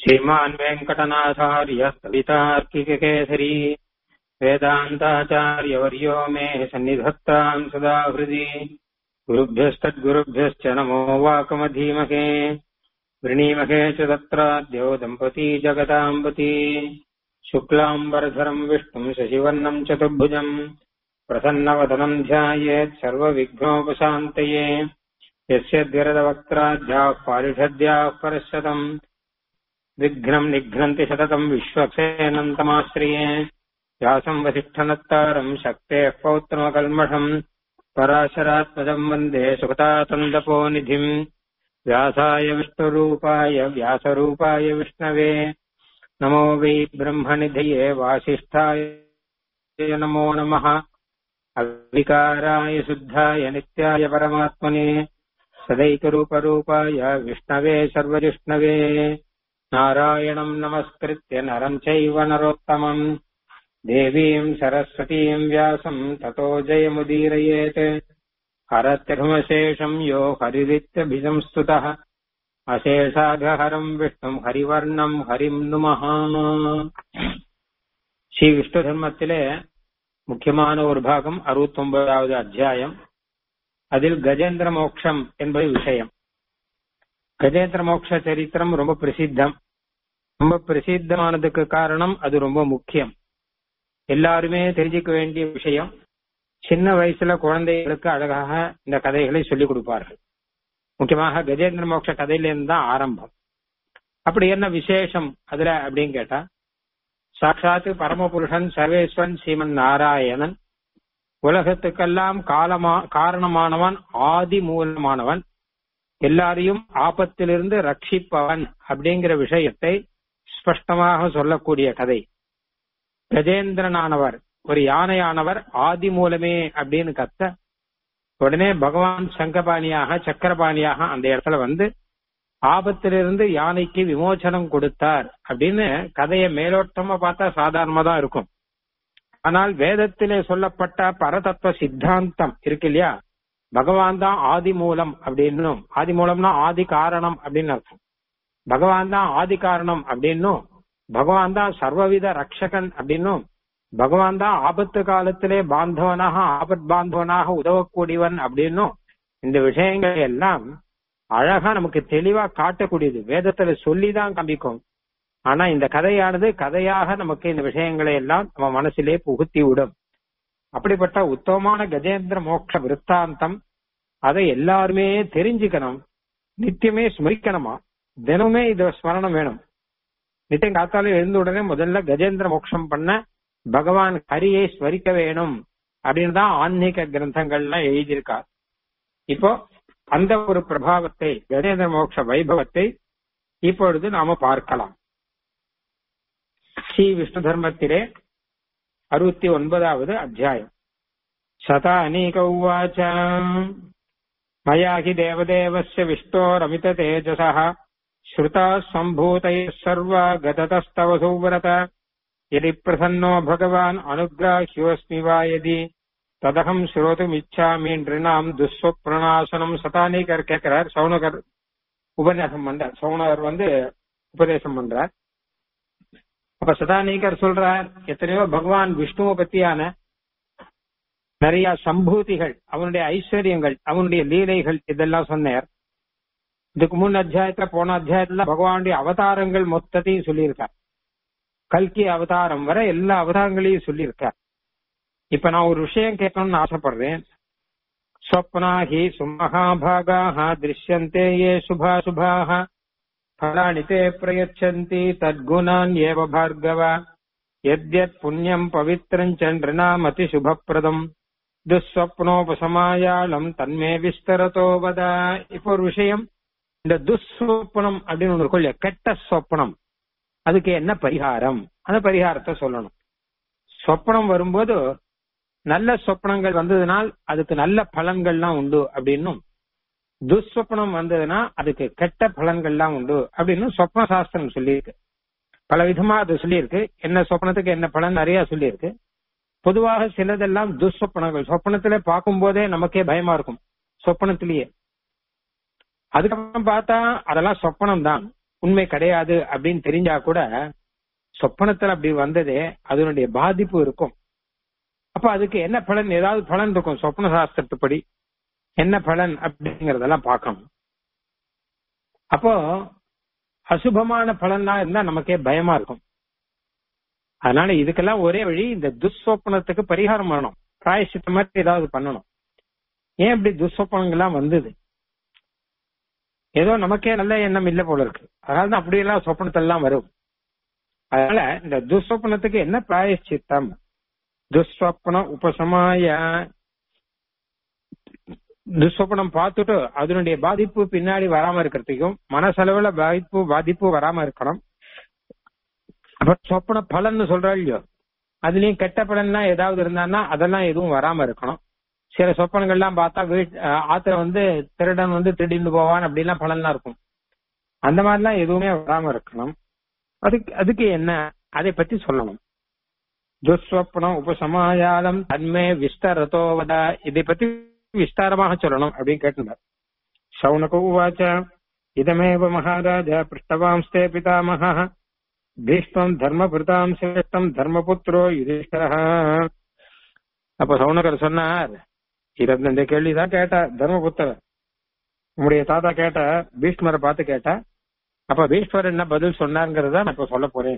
श्रीमान् वेङ्कटनाथार्य कवितार्किककेसरी वेदान्ताचार्यवर्यो मे सन्निधत्ताम् सदा हृदि गुरुभ्यस्तद्गुरुभ्यश्च नमो वाकमधीमहे वृणीमहे च तत्राद्यो दम्पती जगताम्बती शुक्लाम्बरधरम् विष्णुम् शशिवर्णम् चतुर्भुजम् प्रसन्नवदनम् ध्यायेत् सर्वविघ्नोपशान्तये यस्य द्विरदवक्त्राद्याः पारिषद्याः परशतम् विघ्नम् निघ्नन्ति सततम् विश्वक्सेनन्तमाश्रिये व्यासम् वसिष्ठनत्तारम् शक्तेः पौत्रमकल्मषम् पराशरात्मजम् वन्दे सुखतातन्दपोनिधिम् व्यासाय विष्णुरूपाय व्यासरूपाय विष्णवे नमो वै ब्रह्मनिधये वासिष्ठाय नमो नमः अविकाराय शुद्धाय नित्याय परमात्मने सदैकरूपरूपाय विष्णवे सर्वजिष्णवे नारायणम् नमस्कृत्य नरम् चैव नरोत्तमम् देवीम् सरस्वतीम् व्यासम् ततो जयमुदीरयेत् हरत्यघमशेषम् यो हरिरित्यभिजम् स्तुतः अशेषाघहरम् विष्णुम् हरिवर्णम् हरिम् नुमः ஸ்ரீ விஷ்ணு தர்மத்திலே முக்கியமான ஒரு பாகம் அறுபத்தி ஒன்பதாவது அத்தியாயம் அதில் கஜேந்திர மோக்ஷம் என்பது விஷயம் கஜேந்திர மோக்ஷ சரித்திரம் ரொம்ப பிரசித்தம் ரொம்ப பிரசித்தமானதுக்கு காரணம் அது ரொம்ப முக்கியம் எல்லாருமே தெரிஞ்சுக்க வேண்டிய விஷயம் சின்ன வயசுல குழந்தைகளுக்கு அழகாக இந்த கதைகளை சொல்லிக் கொடுப்பார்கள் முக்கியமாக கஜேந்திர மோட்ச கதையிலிருந்து தான் ஆரம்பம் அப்படி என்ன விசேஷம் அதுல அப்படின்னு கேட்டா சாட்சாத்து பரமபுருஷன் சர்வேஸ்வரன் ஸ்ரீமன் நாராயணன் உலகத்துக்கெல்லாம் காலமா காரணமானவன் ஆதி மூலமானவன் எல்லாரையும் ஆபத்திலிருந்து ரட்சிப்பவன் அப்படிங்கிற விஷயத்தை ஸ்பஷ்டமாக சொல்லக்கூடிய கதை கஜேந்திரனானவர் ஒரு யானையானவர் ஆதி மூலமே அப்படின்னு கத்த உடனே பகவான் சங்கபாணியாக சக்கரபாணியாக அந்த இடத்துல வந்து ஆபத்திலிருந்து யானைக்கு விமோசனம் கொடுத்தார் அப்படின்னு கதையை மேலோட்டமா பார்த்தா சாதாரணமா தான் இருக்கும் ஆனால் வேதத்திலே சொல்லப்பட்ட பரதத்துவ சித்தாந்தம் இருக்கு இல்லையா பகவான் தான் ஆதி மூலம் அப்படின்னும் ஆதி மூலம்னா ஆதி காரணம் அப்படின்னு அர்த்தம் பகவான் தான் ஆதி காரணம் அப்படின்னும் பகவான் தான் சர்வவித ரக்ஷகன் அப்படின்னும் பகவான் தான் ஆபத்து காலத்திலே பாந்தவனாக ஆபத் பாந்தவனாக உதவக்கூடியவன் அப்படின்னும் இந்த விஷயங்கள் எல்லாம் அழகா நமக்கு தெளிவா காட்டக்கூடியது வேதத்துல சொல்லிதான் காமிக்கும் ஆனா இந்த கதையானது கதையாக நமக்கு இந்த விஷயங்களை எல்லாம் நம்ம மனசிலே புகுத்தி விடும் அப்படிப்பட்ட உத்தமமான கஜேந்திர மோட்ச விற்த்தாந்தம் அதை எல்லாருமே தெரிஞ்சுக்கணும் நித்தியமே ஸ்மரிக்கணுமா தினமே இத ஸ்மரணம் வேணும் நித்தியம் காத்தால எழுந்த உடனே முதல்ல கஜேந்திர மோட்சம் பண்ண பகவான் ஹரியை ஸ்மரிக்க வேணும் அப்படின்னு தான் ஆன்மீக கிரந்தங்கள்லாம் எழுதியிருக்கார் இப்போ அந்த ஒரு பிரபாவத்தை கஜேந்திர மோட்ச வைபவத்தை இப்பொழுது நாம பார்க்கலாம் ஸ்ரீ விஷ்ணு தர்மத்திலே அறுபத்தி ஒன்பதாவது அத்தியாயம் சதானீக உவாச்ச மயா ஹி தேவதேவஸ்ய விஷ்ணோரமித தேஜசः श्रुता सम्भूतैः सर्वा गततस्तव सुव्रत यदि प्रसन्नो भगवान् अनुग्राह्योऽस्मि वा यदि ததகம் ஸ்ரோதும் இச்சாமி நிருணாம் துஸ்வப்ரணாசனம் சதானிகர் கேட்கிறார் சவுனகர் உபன்யாசம் பண்றார் சவுனகர் வந்து உபதேசம் பண்றார் அப்ப சதானிகர் சொல்றார் எத்தனையோ பகவான் விஷ்ணுவை பத்தியான நிறைய சம்பூதிகள் அவனுடைய ஐஸ்வர்யங்கள் அவனுடைய லீலைகள் இதெல்லாம் சொன்னார் இதுக்கு முன் அத்தியாயத்துல போன அத்தியாயத்துல பகவானுடைய அவதாரங்கள் மொத்தத்தையும் சொல்லியிருக்கார் கல்கி அவதாரம் வரை எல்லா அவதாரங்களையும் சொல்லியிருக்கார் இப்ப நான் ஒரு விஷயம் கேட்கணும்னு ஆசைப்படுறேன் ஸ்வப்னாஹி சுமகாபாகாக திருஷ்யந்தே ஏ சுபாசுபாக फलानि ते प्रयच्छन्ति तद्गुणान् एव भार्गव यद्यत् पुण्यम् पवित्रम् च नृणामतिशुभप्रदम् துஸ்வப்னோபசமாயாளம் தன்மே விஸ்தரத்தோ வத இப்போ ஒரு விஷயம் இந்த துஸ்வப்னம் அப்படின்னு ஒன்று இருக்கும் கெட்ட சொப்பனம் அதுக்கு என்ன பரிகாரம் அந்த பரிகாரத்தை சொல்லணும் சொப்பனம் வரும்போது நல்ல சொப்பனங்கள் வந்ததுனால் அதுக்கு நல்ல பலன்கள்லாம் உண்டு அப்படின்னும் துஸ்வப்னம் வந்ததுன்னா அதுக்கு கெட்ட பலன்கள்லாம் உண்டு அப்படின்னு சொப்ன சாஸ்திரம் சொல்லியிருக்கு பல விதமா அது சொல்லியிருக்கு என்ன சொப்னத்துக்கு என்ன பலன் நிறைய சொல்லியிருக்கு பொதுவாக சிலதெல்லாம் துஸ்வப்னங்கள் சொப்பனத்துல பார்க்கும் போதே நமக்கே பயமா இருக்கும் சொப்பனத்திலேயே அதுக்கப்புறம் பார்த்தா அதெல்லாம் சொப்பனம் தான் உண்மை கிடையாது அப்படின்னு தெரிஞ்சா கூட சொப்பனத்துல அப்படி வந்ததே அதனுடைய பாதிப்பு இருக்கும் அப்ப அதுக்கு என்ன பலன் ஏதாவது பலன் இருக்கும் சொப்ன சாஸ்திரத்துப்படி என்ன பலன் அப்படிங்கறதெல்லாம் பார்க்கணும் அப்போ அசுபமான பலன்லாம் இருந்தா நமக்கே பயமா இருக்கும் அதனால இதுக்கெல்லாம் ஒரே வழி இந்த துஸ்வப்னத்துக்கு பரிகாரம் பண்ணணும் பிராயசித்த மாதிரி ஏதாவது பண்ணணும் ஏன் இப்படி துஸ்வப்னங்கள்லாம் வந்தது ஏதோ நமக்கே நல்ல எண்ணம் இல்லை போல இருக்கு அதனால தான் அப்படியெல்லாம் சொப்பனத்தெல்லாம் வரும் அதனால இந்த துஸ்வப்னத்துக்கு என்ன பிராயச்சித்தம் துஸ்வப்ன உபசமாய துஸ்வப்னம் பார்த்துட்டு அதனுடைய பாதிப்பு பின்னாடி வராம இருக்கிறதுக்கும் மனசளவுல பாதிப்பு பாதிப்பு வராம இருக்கணும் அப்ப சொப்பன பலன்னு சொல்றா இல்லையோ அதுலயும் கெட்ட பலன்லாம் ஏதாவது இருந்தான்னா அதெல்லாம் எதுவும் வராம இருக்கணும் சில சொப்பனங்கள்லாம் பார்த்தா வீட் ஆத்துல வந்து திருடன் வந்து திருடிட்டு போவான் அப்படிலாம் பலன்லாம் இருக்கும் அந்த மாதிரிலாம் எதுவுமே வராம இருக்கணும் அதுக்கு அதுக்கு என்ன அதை பத்தி சொல்லணும் துஸ்வப்னம் உபசமாயாலம் தன்மே விஸ்தரத்தோவத இதை பத்தி விஸ்தாரமாக சொல்லணும் அப்படின்னு கேட்டிருந்தார் சௌனக உவாச்ச இதமேவ மகாராஜ பிருஷ்டவாம்ஸ்தே பிதாமக பீஷ்மம் தர்மபிருதாம் சிரேஷ்டம் தர்மபுத்திரோ யுதிஷ்டர அப்ப சௌனகர் சொன்னார் இருபத்தி இந்த கேள்விதான் கேட்டார் தர்மபுத்திரர் உங்களுடைய தாத்தா கேட்ட பீஷ்மரை பார்த்து கேட்டா அப்ப பீஷ்மர் என்ன பதில் சொன்னாருங்கிறத நான் இப்ப சொல்ல போறேன்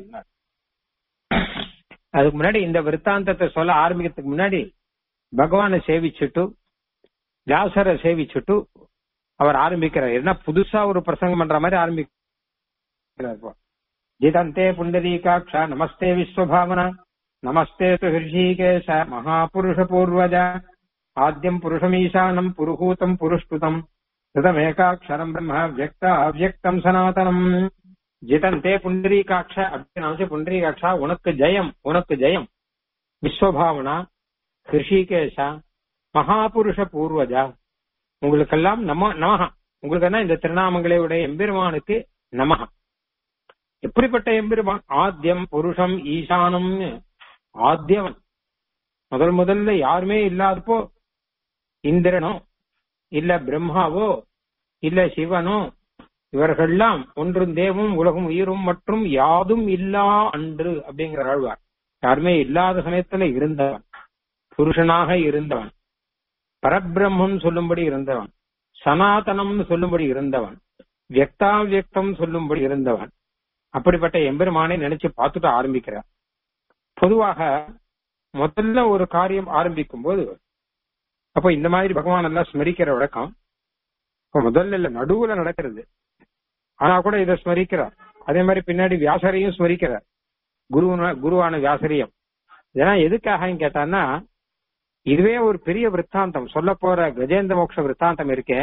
அதுக்கு முன்னாடி இந்த விற்த்தாந்தத்தை சொல்ல ஆரம்பிக்கிறதுக்கு முன்னாடி பகவானை சேவிச்சுட்டு வியாசரை சேவிச்சுட்டு அவர் ஆரம்பிக்கிறார் என்ன புதுசா ஒரு பிரசங்கம் பண்ற மாதிரி ஆரம்பிக்கிறார் ஜிதந்தே புண்டரீகாட்ச நமஸ்தே விஸ்வபாவனா நமஸ்தே ஹிருஷிகேஷ மகாபுருஷ பூர்வஜ ஆத்யம் புருஷமீசானம் புருஹூதம் புருஷ்டுதம் ரிதமேகாட்சரம் பிரம்ம வியக்த அவ்யக்தம் சனாதனம் ஜிதந்தே புண்டரீகாட்ச அப்படின்னு புண்டரீகாட்சா உனக்கு ஜெயம் உனக்கு ஜெயம் விஸ்வபாவனா ஹிருஷிகேஷா மகாபுருஷ பூர்வஜா உங்களுக்கெல்லாம் நம நமகா உங்களுக்கு என்ன இந்த திருநாமங்களையுடைய எம்பெருமானுக்கு நமகா எப்படிப்பட்ட எம்பெருமான் ஆத்தியம் புருஷம் ஈசானம் ஆத்தியவன் முதல் முதல்ல யாருமே இல்லாதப்போ இந்திரனோ இல்ல பிரம்மாவோ இல்ல சிவனோ இவர்கள்லாம் ஒன்றும் தேவும் உலகம் உயிரும் மற்றும் யாதும் இல்லா அன்று அப்படிங்கிற ஆழ்வார் யாருமே இல்லாத சமயத்துல இருந்தவன் புருஷனாக இருந்தவன் பரபிரம்மம் சொல்லும்படி இருந்தவன் சனாதனம்னு சொல்லும்படி இருந்தவன் வியக்தாவியக்தம் சொல்லும்படி இருந்தவன் அப்படிப்பட்ட எம்பெருமானை நினைச்சு பார்த்துட்டு ஆரம்பிக்கிறார் பொதுவாக முதல்ல ஒரு காரியம் ஆரம்பிக்கும் போது அப்ப இந்த மாதிரி பகவான் எல்லாம் ஸ்மரிக்கிற வழக்கம் இப்ப முதல்ல இல்ல நடுவுல நடக்கிறது ஆனா கூட இதை ஸ்மரிக்கிறார் அதே மாதிரி பின்னாடி வியாசரையும் ஸ்மரிக்கிறார் குரு குருவான வியாசரையும் இதெல்லாம் எதுக்காக கேட்டான்னா இதுவே ஒரு பெரிய விற்த்தாந்தம் சொல்ல போற கஜேந்திர மோட்ச விற்த்தாந்தம் இருக்கே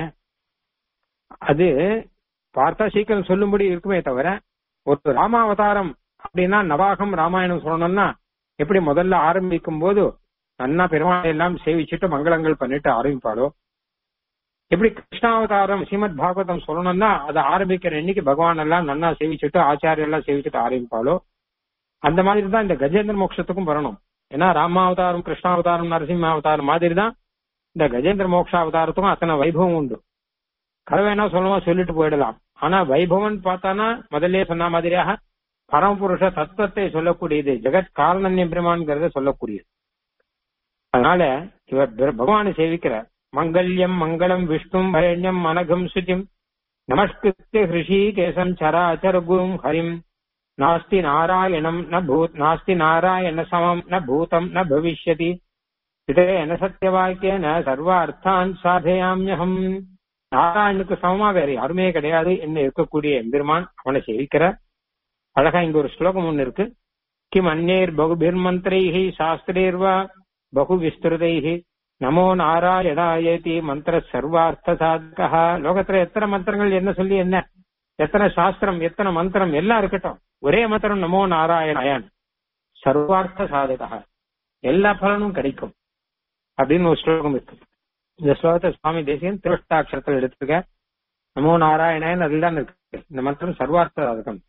அது பார்த்தா சீக்கிரம் சொல்லும்படி இருக்குமே தவிர ஒரு ராமாவதாரம் அப்படின்னா நவாகம் ராமாயணம் சொல்லணும்னா எப்படி முதல்ல ஆரம்பிக்கும் போது நன்னா பெருமாளை எல்லாம் சேவிச்சுட்டு மங்களங்கள் பண்ணிட்டு ஆரம்பிப்பாளோ எப்படி கிருஷ்ணாவதாரம் ஸ்ரீமத் பாகவதம் சொல்லணும்னா அதை ஆரம்பிக்கிற இன்னைக்கு பகவான் எல்லாம் நன்னா சேவிச்சுட்டு ஆச்சாரிய எல்லாம் சேவிச்சுட்டு ஆரம்பிப்பாளோ அந்த மாதிரி தான் இந்த கஜேந்திர மோட்சத்துக்கும் வரணும் ஏன்னா ராமாவதாரம் கிருஷ்ணாவதாரம் நரசிம்ம அவதாரம் மாதிரி தான் இந்த கஜேந்திர மோட்ச அவதாரத்துக்கும் அத்தனை வைபவம் உண்டு கதை வேணா சொல்லுவோம் சொல்லிட்டு போயிடலாம் ஆனா வைபவன் பார்த்தானா முதல்ல சொன்ன மாதிரியாக பரமபுருஷ தத்துவத்தை சொல்லக்கூடியது ஜெகத் காரணன்ய பிரமான்கிறத சொல்லக்கூடியது அதனால இவர் பகவானை சேவிக்கிறார் மங்கல்யம் மங்களம் விஷ்ணும் வரண்யம் அனகம் சுஜிம் நமஸ்கிருத்திய ஹிருஷிகேசம் சராச்சர குரும் ஹரிம் நாஸ்தி நாராயணம் ந பூத் நாஸ்தி நாராயண சமம் ந பூதம் ந பவிஷ்யதி இதேன சத்தியவாக்கியன சர்வார்த்தான் சாதயாமியகம் நாராயணுக்கு சமமா வேற யாருமே கிடையாது என்ன இருக்கக்கூடிய எம்பெருமான் அவனை சேவிக்கிறார் அழகா இங்க ஒரு ஸ்லோகம் ஒண்ணு இருக்கு கிம் அந்நேர் பகுபிர்மந்திரைஹி சாஸ்திரேர்வா பகு விஸ்திருதைஹி நமோ நாராயணாயதி மந்திர சர்வார்த்த சாதகா லோகத்துல எத்தனை மந்திரங்கள் என்ன சொல்லி என்ன எத்தனை சாஸ்திரம் எத்தனை மந்திரம் எல்லாம் இருக்கட்டும் ஒரே மந்திரம் நமோ நாராயணாயன் சர்வார்த்த சாதகா எல்லா பலனும் கிடைக்கும் அப்படின்னு ஒரு ஸ்லோகம் இருக்கு இந்த ஸ்லோகத்தை சுவாமி தேசியன் திருஷ்டாட்சரத்தில் எடுத்திருக்க நமோ நாராயணன் அதுதான் இருக்கு இந்த மந்திரம் சர்வார்த்த சாதகம்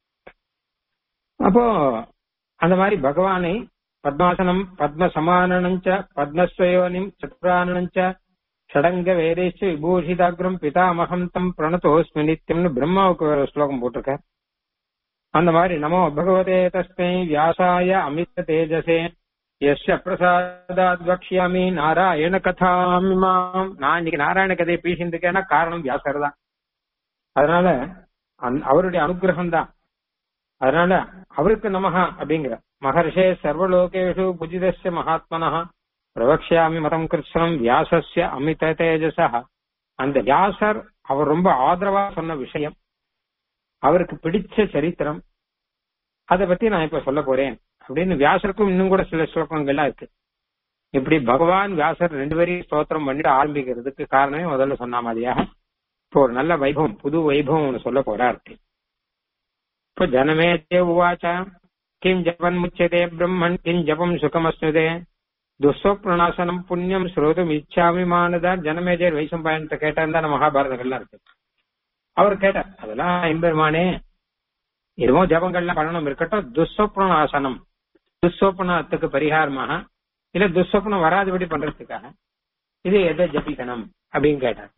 அப்போ அந்த மாதிரி பகவானை பத்மாசனம் பத்ம சமானனஞ்ச பத்மஸ்வயோனிம் சத்ரானனஞ்ச ஷடங்க வேதேஷ விபூஷிதாகிரம் பிதாமகம் தம் பிரணதோஸ்மி நித்தியம்னு பிரம்மாவுக்கு ஒரு ஸ்லோகம் போட்டிருக்கார் அந்த மாதிரி நமோ பகவதே தஸ்மை வியாசாய அமித தேஜசே எஸ்ய பிரசாதாத் வக்ஷியாமி நாராயண கதாமிமாம் நான் இன்னைக்கு நாராயண கதையை பேசிட்டு இருக்கேன்னா காரணம் வியாசர் தான் அதனால அந்த- அவருடைய அனுகிரகம் தான் அதனால அவருக்கு நமஹா அப்படிங்கிற மகர்ஷே சர்வலோகேஷு புஜிதஸ்ய மகாத்மனः பிரவக்ஷாமி மதம் கிருஷ்ணம் வியாசஸ்ய அமித தேஜசா அந்த வியாசர் அவர் ரொம்ப ஆதரவா சொன்ன விஷயம் அவருக்கு பிடிச்ச சரித்திரம் அதை பத்தி நான் இப்ப சொல்ல போறேன் அப்படின்னு வியாசருக்கும் இன்னும் கூட சில ஸ்லோகங்கள்லாம் இருக்கு இப்படி பகவான் வியாசர் ரெண்டு பேரையும் ஸ்தோத்திரம் பண்ணிட்டு ஆரம்பிக்கிறதுக்கு காரணமே முதல்ல சொன்ன மாதிரியாக இப்போ ஒரு நல்ல வைபவம் புது வைபவம் ஒன்று சொல்ல போறார் இப்போ ஜனமே உவாச்ச கிம் ஜபன் முச்சதே பிரம்மன் கிம் ஜபம் சுகமஸ்னுதே துஸ்வப்ரணாசனம் புண்ணியம் ஸ்ரோதம் இச்சாமி மானதா ஜனமேஜர் வைசம்பாயனத்தை கேட்டார் தான் மகாபாரதங்கள்லாம் இருக்கு அவர் கேட்டார் அதெல்லாம் எம்பெருமானே எதுவோ ஜபங்கள்லாம் பண்ணணும் இருக்கட்டும் துஸ்வப்ரணாசனம் துஸ்வப்னத்துக்கு பரிகாரமாக இல்ல துஸ்வப்னம் வராதபடி பண்றதுக்காக இது எதை ஜபிக்கணும் அப்படின்னு கேட்டார்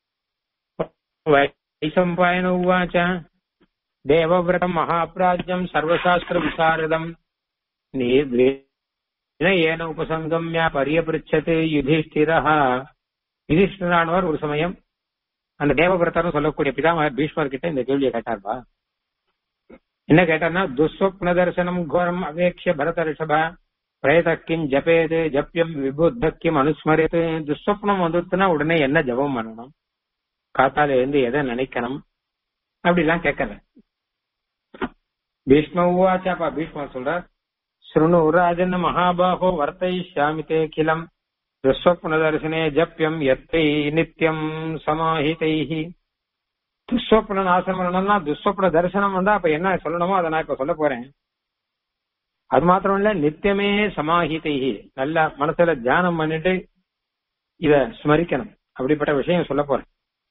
வைசம்பாயன உவாச்ச தேவவிரதம் மகாபிராஜ்யம் சர்வசாஸ்திர விசாரதம் ஏன உபசங்கம்ய பரியபிருச்சது யுதிஷ்டிரஹ யுதிஷ்டிரானவர் ஒரு சமயம் அந்த தேவவிரதர்னு சொல்லக்கூடிய பிதாமகர் பீஷ்மர் கிட்ட இந்த கேள்வியை கேட்டார்பா என்ன கேட்டார்னா துஸ்வப்ன தரிசனம் கோரம் அவேக்ஷ பரத ரிஷப பிரேத கிம் ஜபேது ஜப்யம் விபுத்த கிம் அனுஸ்மரித்து துஸ்வப்னம் வந்துருச்சுன்னா உடனே என்ன ஜபம் பண்ணணும் காத்தால இருந்து எதை நினைக்கணும் அப்படிலாம் கேட்கல பீஷ்ம உவாச்சாப்பா பீஷ்மர் சொல்றார் ஸ்ருணு ராஜன் மகாபாகோ வர்த்தைஷ்யாமி தே கிலம் துஸ்வப்ன தரிசனே ஜப்யம் எத்தை நித்தியம் சமாஹிதைஹி துஸ்வப்ன நாசனம் பண்ணணும்னா துஸ்வப்ன தரிசனம் வந்தா அப்ப என்ன சொல்லணுமோ அதை நான் இப்ப சொல்ல போறேன் அது மாத்திரம் இல்ல நித்தியமே சமாஹிதைஹி நல்ல மனசுல தியானம் பண்ணிட்டு இத ஸ்மரிக்கணும் அப்படிப்பட்ட விஷயம் சொல்ல போறேன்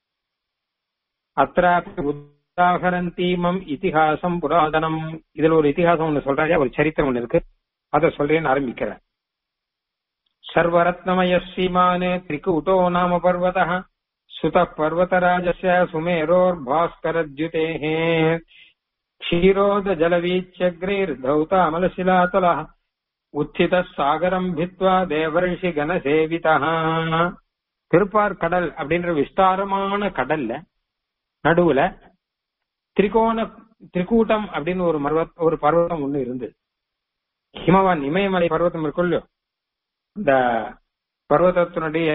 அत्रापि உதாகரந்தீமம் இதிகாசம் புராதனம் இதுல ஒரு இதிகாசம் ஒண்ணு சொல்றாரு ஒரு சரித்திரம் ஒண்ணு இருக்கு அத சொல்றேன்னு ஆரம்பிக்கிறேன் சர்வரத்னமய ஸ்ரீமானே திரிகூட்டோ நாம பர்வத சுத பர்வதராஜஸ்ய சுமேரோர்பாஸ்கரத்யுதேः क्षीरोद जलवीच्यग्रैर्धौतामलशिलातलः உச்சித சாகரம் பித்வா தேவர்ஷி கனசேவிதா திருப்பார் கடல் அப்படின்ற விஸ்தாரமான கடல்ல நடுவுல திரிகோண திரிகூட்டம் அப்படின்னு ஒரு மர்வத் ஒரு பர்வதம் ஒண்ணு இருந்தது ஹிமவான் இமயமலை பர்வதம் இருக்குல்லையோ இந்த பர்வதத்தினுடைய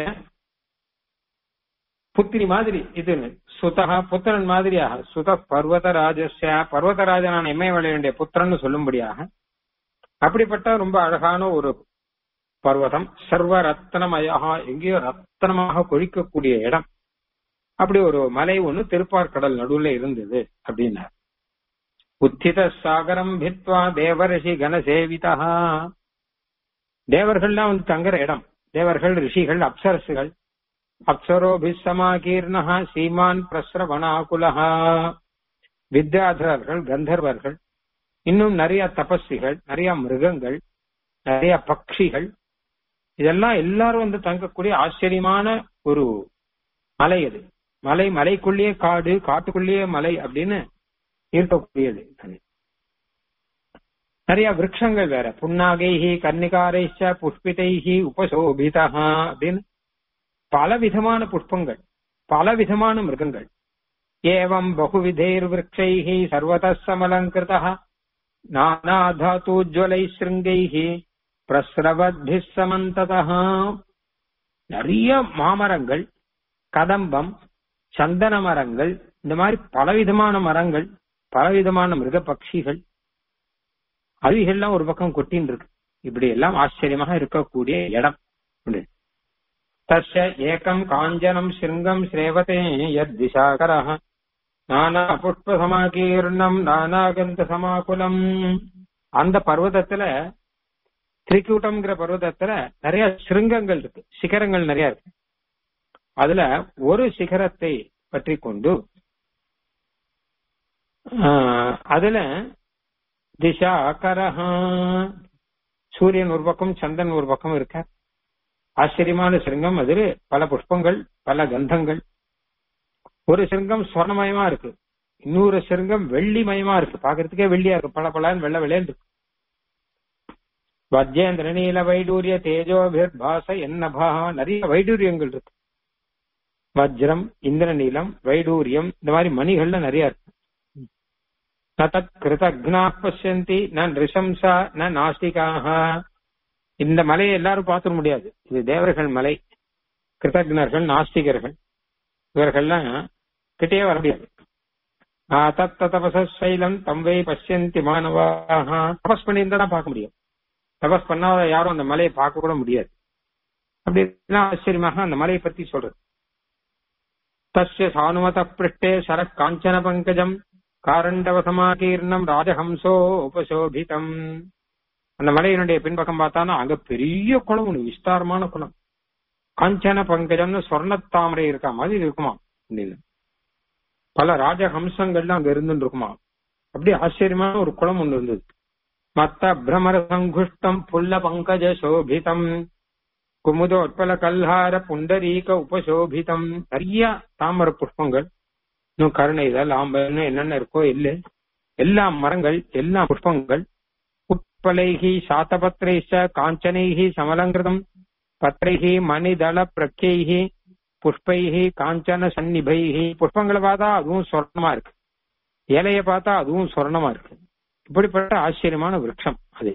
புத்திரி மாதிரி இது சுதகா புத்திரன் மாதிரியாக சுத பர்வதராஜஸ்ய பர்வதராஜனான இமயமலையுடைய புத்திரன் சொல்லும்படியாக அப்படிப்பட்ட ரொம்ப அழகான ஒரு பர்வதம் சர்வ ரத்தனமயாக எங்கேயோ ரத்தனமாக கொழிக்கக்கூடிய இடம் அப்படி ஒரு மலை ஒண்ணு திருப்பார்கடல் நடுவுல இருந்தது அப்படின்னார் உத்தித சாகரம் பித்வா தேவரிஷி கனசேவிதா தேவர்கள்லாம் வந்து தங்குற இடம் தேவர்கள் ரிஷிகள் அப்சரசுகள் அப்சரோபிசமாகீர்ணா சீமான் பிரஸ்ரவணாகுலஹா வித்யாதரர்கள் கந்தர்வர்கள் இன்னும் நிறைய தபஸ்விகள் நிறைய மிருகங்கள் நிறைய பட்சிகள் இதெல்லாம் எல்லாரும் வந்து தங்கக்கூடிய ஆச்சரியமான ஒரு மலை அது மலை மலைக்குள்ளேயே காடு காட்டுக்குள்ளேயே மலை அப்படின்னு இருக்கக்கூடியது நிறைய விரக்ஷங்கள் வேற புன்னாகைஹி கன்னிகாரைச்ச புஷ்பிதைஹி உபசோபிதா அப்படின்னு பல விதமான புஷ்பங்கள் பல விதமான மிருகங்கள் ஏவம் பகுவிதைர் விரக்ஷைஹி சர்வத சமலங்கிருதா நானாதாத்தூஜ்வலை சிருங்கைஹி பிரஸ்ரவத்பி சமந்ததா நிறைய மாமரங்கள் கதம்பம் சந்தன மரங்கள் இந்த மாதிரி பலவிதமான மரங்கள் பலவிதமான மிருக பட்சிகள் அவிகள்லாம் ஒரு பக்கம் கொட்டின்னு இருக்கு இப்படி எல்லாம் ஆச்சரியமாக இருக்கக்கூடிய இடம் தஸ்ய ஏகம் காஞ்சனம் சிருங்கம் ஸ்ரேவதே யத் திசாகர நானா புஷ்ப சமாகீர்ணம் நானாகந்த சமாகுலம் அந்த பர்வதத்துல திரிகூட்டம்ங்கிற பர்வதத்துல நிறைய சிருங்கங்கள் இருக்கு சிகரங்கள் நிறைய இருக்கு அதுல ஒரு சிகரத்தை பற்றி கொண்டு அதுல திசாகரஹா சூரியன் ஒரு பக்கம் சந்திரன் ஒரு பக்கம் இருக்க ஆச்சரியமான சிருங்கம் அதில் பல புஷ்பங்கள் பல கந்தங்கள் ஒரு சிருங்கம் ஸ்வர்ணமயமா இருக்கு இன்னொரு சிருங்கம் வெள்ளிமயமா இருக்கு பாக்குறதுக்கே வெள்ளியா இருக்கு பல பலன்னு வெள்ள வெள்ளையன் இருக்கு வஜ்ஜேந்திர நீல வைடூரிய தேஜோபிர் பாச என்னபா நிறைய வைடூரியங்கள் இருக்கு வஜ்ரம் இந்திர நீலம் வைடூரியம் இந்த மாதிரி மணிகள்ல நிறைய இருக்கு தத் கிருதக்னா பசியந்தி ந ரிசம்சா ந நாஸ்திகாக இந்த மலையை எல்லாரும் பார்த்துட முடியாது இது தேவர்கள் மலை கிருதக்னர்கள் நாஸ்திகர்கள் இவர்கள்லாம் கிட்டே வர முடியாது தத்த தபச சைலம் தம்வை பசியந்தி மாணவாக தபஸ் பண்ணியிருந்தா தான் பார்க்க முடியும் தபஸ் பண்ணாத யாரும் அந்த மலையை பார்க்க கூட முடியாது அப்படி ஆச்சரியமாக அந்த மலையை பத்தி சொல்றது தஸ்ய சானுமத பிருஷ்டே சர காஞ்சன பங்கஜம் காரண்டவசமாகீர்ணம் ராஜஹம்சோ உபசோபிதம் அந்த மலையினுடைய பின்பக்கம் பார்த்தானா அங்க பெரிய குளம் ஒண்ணு விஸ்தாரமான குளம் காஞ்சன பங்கஜம்னு சொர்ணத்தாமரை இருக்கா மாதிரி இருக்குமா அப்படின்னு பல ராஜஹம்சங்கள்லாம் அங்க இருந்துட்டு இருக்குமா அப்படி ஆச்சரியமான ஒரு குளம் ஒண்ணு இருந்தது மத்த பிரமர சங்குஷ்டம் புல்ல பங்கஜ சோபிதம் குமுதோட்பல கல்ஹார புண்டரீக உபசோபிதம் நிறைய தாமர புஷ்பங்கள் இன்னும் கருணை இதழ் ஆம்பல்னு என்னென்ன இருக்கோ இல்ல எல்லா மரங்கள் எல்லா புஷ்பங்கள் உட்பலைகி சாத்தபத்ரைஷ காஞ்சனைகி சமலங்கிருதம் பத்ரைகி மணிதள பிரக்யைகி புஷ்பைகி காஞ்சன சந்நிபைகி புஷ்பங்களை பார்த்தா அதுவும் சொர்ணமா இருக்கு இலைய பார்த்தா அதுவும் சொர்ணமா இருக்கு இப்படிப்பட்ட ஆச்சரியமான விரக்ஷம் அது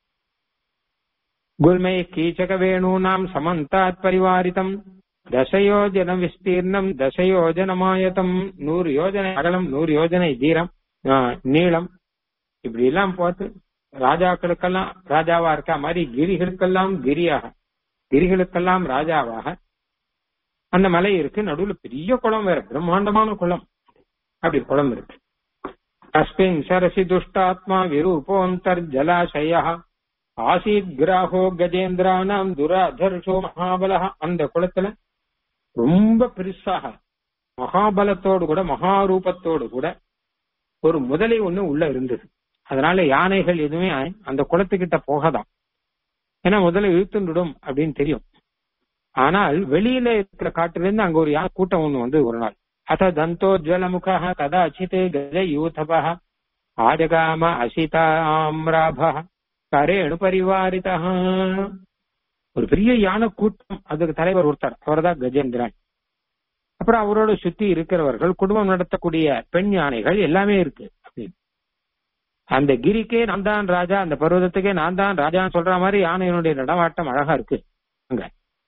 குல்மை கீச்சக வேணூனாம் சமந்தாத் பரிவாரிதம் தசயோஜன விஸ்தீர்ணம் தசயோஜனமாயத்தம் நூறு யோஜனை அகலம் நூறு யோஜனை தீரம் நீளம் இப்படி எல்லாம் பார்த்து ராஜாக்களுக்கெல்லாம் ராஜாவா இருக்கா மாதிரி கிரிகளுக்கெல்லாம் கிரியாக கிரிகளுக்கெல்லாம் ராஜாவாக அந்த மலை இருக்கு நடுவுல பெரிய குளம் வேற பிரம்மாண்டமான குளம் அப்படி குளம் இருக்கு அஸ்மின் சரசி துஷ்டாத்மா விரூபோந்தர் ஜலாசய ஆசீத் கிராகோ கஜேந்திரானாம் துராதர்ஷோ மகாபல அந்த குளத்துல ரொம்ப பெருசாக மகாபலத்தோடு கூட மகாரூபத்தோடு கூட ஒரு முதலை ஒண்ணு உள்ள இருந்தது அதனால யானைகள் எதுவுமே அந்த குளத்துக்கிட்ட போகாதான் ஏன்னா முதல்ல இழுத்துடும் அப்படின்னு தெரியும் ஆனால் வெளியில இருக்கிற காட்டுல இருந்து அங்க ஒரு யானை கூட்டம் ஒண்ணு வந்து ஒரு நாள் அத தந்தோஜ்வலமுக கதாச்சித் கஜ யூதப ஆஜகாம அசிதாம்ராப கரேணு பரிவாரிதா ஒரு பெரிய யானை கூட்டம் அதுக்கு தலைவர் ஒருத்தர் அவர்தான் கஜேந்திரன் அப்புறம் அவரோட சுத்தி இருக்கிறவர்கள் குடும்பம் நடத்தக்கூடிய பெண் யானைகள் எல்லாமே இருக்கு அந்த கிரிக்கே நான் தான் ராஜா அந்த பர்வதத்துக்கே நான் தான் ராஜான்னு சொல்ற மாதிரி யானையினுடைய நடமாட்டம் அழகா இருக்கு அங்க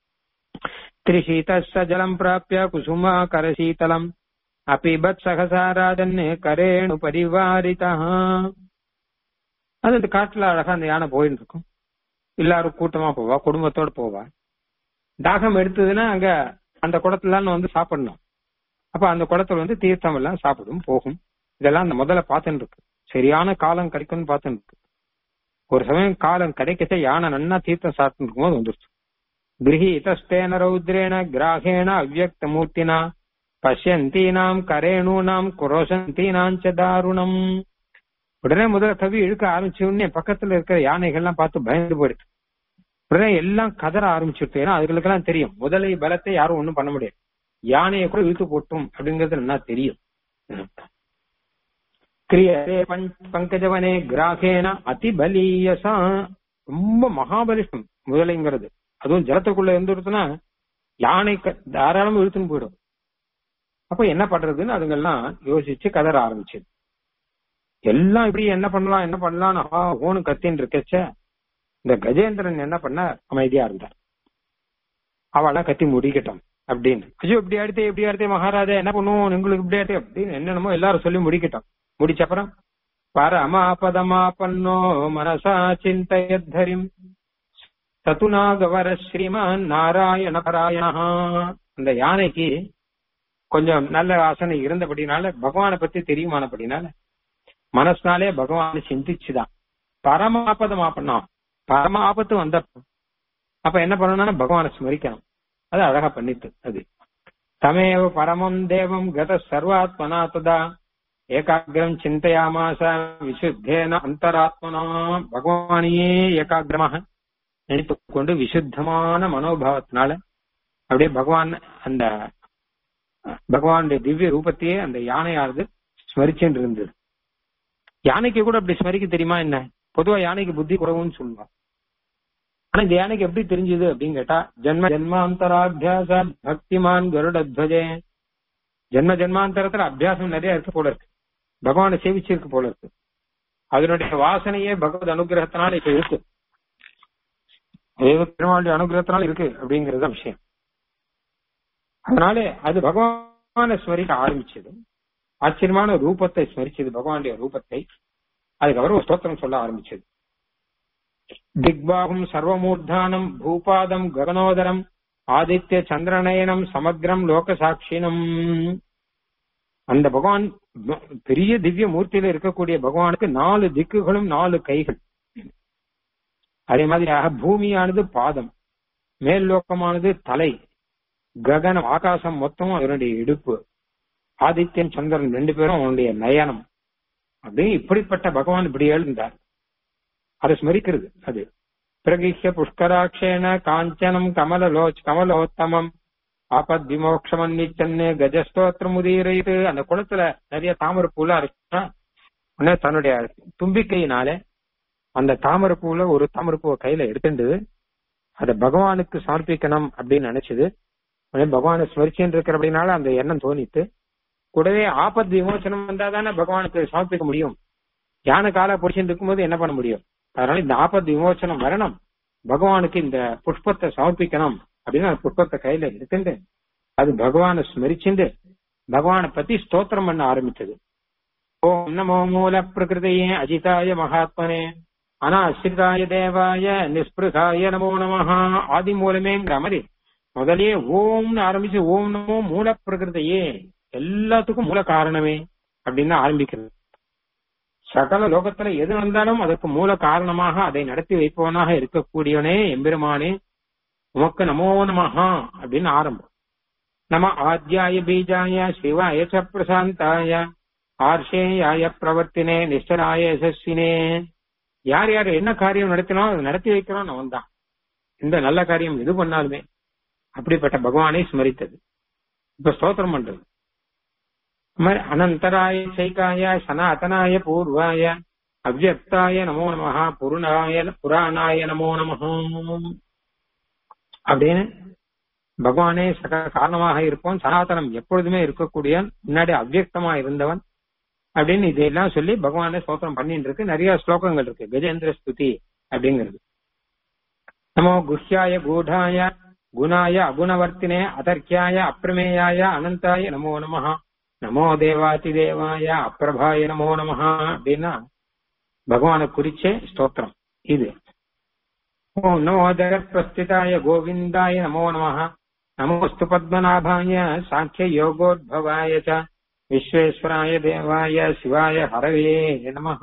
திரிசீத ஜலம் பிராப்பிய குசுமா கரசீதலம் அபிபத் சகசா ராஜன் கரேணு பரிவாரிதா அது அந்த காட்டுல அழகா அந்த யானை போயிட்டு இருக்கும் எல்லாரும் கூட்டமா போவா குடும்பத்தோட போவா தாகம் எடுத்ததுன்னா அங்க அந்த குடத்துல வந்து சாப்பிடணும் அப்ப அந்த குடத்துல வந்து தீர்த்தம் எல்லாம் சாப்பிடும் போகும் இதெல்லாம் அந்த முதல்ல பார்த்துட்டு இருக்கு சரியான காலம் கிடைக்கும்னு பார்த்துட்டு இருக்கு ஒரு சமயம் காலம் கிடைக்கச்ச யானை நன்னா தீர்த்தம் சாப்பிட்டு இருக்கும்போது வந்துருச்சு கிரகீதஸ்தேன ரௌத்ரேண கிராகேண அவ்வக்த மூர்த்தினா பசியந்தீனாம் கரேணூனாம் குரோசந்தீனாம் ச தாருணம் உடனே முதல்ல கவி இழுக்க ஆரம்பிச்ச உடனே பக்கத்துல இருக்கிற யானைகள்லாம் பார்த்து பயந்து போயிடுது உடனே எல்லாம் கதற ஆரம்பிச்சுட்டு ஏன்னா அதுகளுக்கெல்லாம் தெரியும் முதலை பலத்தை யாரும் ஒண்ணும் பண்ண முடியாது யானையை கூட இழுத்து போட்டும் அப்படிங்கிறது என்ன தெரியும் கிரியதே பங்கஜவனே கிராகேன அதிபலீயசா ரொம்ப மகாபலிஷ்டம் முதலைங்கிறது அதுவும் ஜலத்துக்குள்ள இருந்துருச்சுன்னா யானை தாராளமா இழுத்துன்னு போயிடும் அப்ப என்ன பண்றதுன்னு அதுங்கெல்லாம் யோசிச்சு கதற ஆரம்பிச்சது எல்லாம் இப்படி என்ன பண்ணலாம் என்ன பண்ணலாம் ஆ ஓனு கத்தின்னு இருக்கச்ச இந்த கஜேந்திரன் என்ன பண்ண அமைதியா இருந்தார் அவளா கத்தி முடிக்கட்டும் அப்படின்னு ஐயோ இப்படி அடுத்தே இப்படி அடுத்தே மகாராஜா என்ன பண்ணுவோம் உங்களுக்கு இப்படி அடுத்தே அப்படின்னு என்னென்னமோ எல்லாரும் சொல்லி முடிக்கட்டும் முடிச்சப்பறம் பரமாபதமாபன்னோ மனசா சிந்தையத்தரிம் சதுநாகவர ஸ்ரீமான் நாராயண பராயணா அந்த யானைக்கு கொஞ்சம் நல்ல ஆசனை இருந்தபடினால பகவானை பத்தி தெரியுமானபடினால மனசுனாலே பகவானை சிந்திச்சுதான் பரம ஆபதம் ஆப்பண்ணாம் பரம ஆபத்து வந்தப்ப அப்ப என்ன பண்ணணும்னா பகவானை ஸ்மரிக்கணும் அது அழகா பண்ணிட்டு அது தமேவ பரமம் தேவம் கத சர்வாத்மனா ததா ஏகாகிரம் சிந்தையாமாச விசுத்தேன அந்தராத்மனா பகவானையே ஏகாகிரமாக நினைத்துக் கொண்டு விசுத்தமான மனோபாவத்தினால அப்படியே பகவான் அந்த பகவானுடைய திவ்ய ரூபத்தையே அந்த யானையானது ஸ்மரிச்சுட்டு இருந்தது யானைக்கு கூட அப்படி ஸ்மரிக்க தெரியுமா என்ன பொதுவா யானைக்கு புத்தி குறவுன்னு சொல்லுவாங்க ஆனா இந்த யானைக்கு எப்படி தெரிஞ்சது அப்படின்னு கேட்டா ஜென்ம ஜென்மாந்தராபியாச பக்திமான் கருடத்வஜே ஜென்ம ஜென்மாந்தரத்துல அபியாசம் நிறைய இருக்கு போல இருக்கு பகவானை சேவிச்சிருக்கு போல இருக்கு அதனுடைய வாசனையே பகவத் அனுகிரகத்தினால இப்ப இருக்கு தெய்வ பெருமாளுடைய அனுகிரகத்தினால இருக்கு அப்படிங்கறது விஷயம் அதனால அது பகவானை ஸ்மரிக்க ஆரம்பிச்சது ஆச்சரியமான ரூபத்தை ஸ்மரிச்சது பகவானுடைய ரூபத்தை அதுக்கப்புறம் ஒரு ஸ்தோத்திரம் சொல்ல ஆரம்பிச்சது திக்பாகும் சர்வமூர்தானம் பூபாதம் ககனோதரம் ஆதித்ய சந்திரநயனம் சமக்ரம் லோக சாட்சினம் அந்த பகவான் பெரிய திவ்ய மூர்த்தியில இருக்கக்கூடிய பகவானுக்கு நாலு திக்குகளும் நாலு கைகள் அதே மாதிரியாக பூமியானது பாதம் மேல் லோக்கமானது தலை ககனம் ஆகாசம் மொத்தமும் அதனுடைய இடுப்பு ஆதித்யன் சந்திரன் ரெண்டு பேரும் அவனுடைய நயனம் அப்படி இப்படிப்பட்ட பகவான் இப்படி எழுந்தார் அதை ஸ்மரிக்கிறது அது பிரகிஷ்ய புஷ்கராட்சேன காஞ்சனம் கமலலோச் கமலோத்தமம் ஆபத் விமோக்ஷமன்னிச்சன்னு கஜஸ்தோத்திரம் உதீரைத்து அந்த குளத்துல நிறைய தாமரை பூலா இருக்கா உடனே தன்னுடைய தும்பிக்கையினாலே அந்த தாமரை பூல ஒரு தாமரை பூவை கையில எடுத்துட்டு அதை பகவானுக்கு சமர்ப்பிக்கணும் அப்படின்னு நினைச்சது உடனே பகவானை ஸ்மரிச்சுன்னு இருக்கிற அப்படின்னால அந்த எண்ணம் தோணித்து கூடவே ஆபத் விமோசனம் வந்தா தானே பகவானுக்கு சமர்ப்பிக்க முடியும் யானை காலை பிடிச்சிட்டு இருக்கும்போது என்ன பண்ண முடியும் அதனால இந்த ஆபத் விமோசனம் வரணும் பகவானுக்கு இந்த புஷ்பத்தை சமர்ப்பிக்கணும் அப்படின்னு அந்த புஷ்பத்தை கையில எடுத்துட்டு அது பகவானை ஸ்மரிச்சுண்டு பகவானை பத்தி ஸ்தோத்திரம் பண்ண ஆரம்பிச்சது ஓம் நமோ மூல பிரகிருதையே அஜிதாய மகாத்மனே அனாசிரிதாய தேவாய நிஸ்பிருகாய நமோ நமஹா ஆதி மூலமேங்கிற மாதிரி முதலே ஓம்னு ஆரம்பிச்சு ஓம் நமோ மூல பிரகிருதையே எல்லாத்துக்கும் மூல காரணமே அப்படின்னு ஆரம்பிக்கிறது சகல லோகத்துல எது வந்தாலும் அதற்கு மூல காரணமாக அதை நடத்தி வைப்பவனாக இருக்கக்கூடியவனே எம்பெருமானே உமக்கு நமோ நமஹா அப்படின்னு ஆரம்பம் நம ஆத்யாய பீஜாய சிவாய ச பிரசாந்தாய ஆர்ஷேயாய பிரவர்த்தினே நிஷ்டராய யசஸ்வினே யார் யார் என்ன காரியம் நடத்தினோ அதை நடத்தி வைக்கிறோம் அவன் தான் இந்த நல்ல காரியம் எது பண்ணாலுமே அப்படிப்பட்ட பகவானை ஸ்மரித்தது இப்ப ஸ்தோத்திரம் பண்றது அனந்தராய சைகாய சனாதனாய பூர்வாய அவ்யக்தாய நமோ நமஹா புருணாய புராணாய நமோ நமஹா அப்படின்னு பகவானே சக காரணமாக இருப்போம் சனாதனம் எப்பொழுதுமே இருக்கக்கூடியவன் முன்னாடி அவ்வியக்தமா இருந்தவன் அப்படின்னு இதையெல்லாம் சொல்லி பகவானே ஸ்தோத்திரம் பண்ணிட்டு இருக்கு நிறைய ஸ்லோகங்கள் இருக்கு கஜேந்திர ஸ்துதி அப்படிங்கிறது நமோ குஹ்யாய கூடாய குணாய அகுணவர்த்தினே அதர்க்கியாய அப்பிரமேயாய அனந்தாய நமோ நமஹா நமோ தேவாதி தேவாய அப்பிரபாய நமோ நமஹா அப்படின்னா பகவானை குறிச்சே ஸ்தோத்திரம் இது ஓம் நமோ ஜெகத்பிரஸ்திதாய கோவிந்தாய நமோ நமஹ நமோஸ்து பத்மநாபாய சாங்கிய யோகோத்பவாய ச விஸ்வேஸ்வராய தேவாய சிவாய ஹரவே நமஹ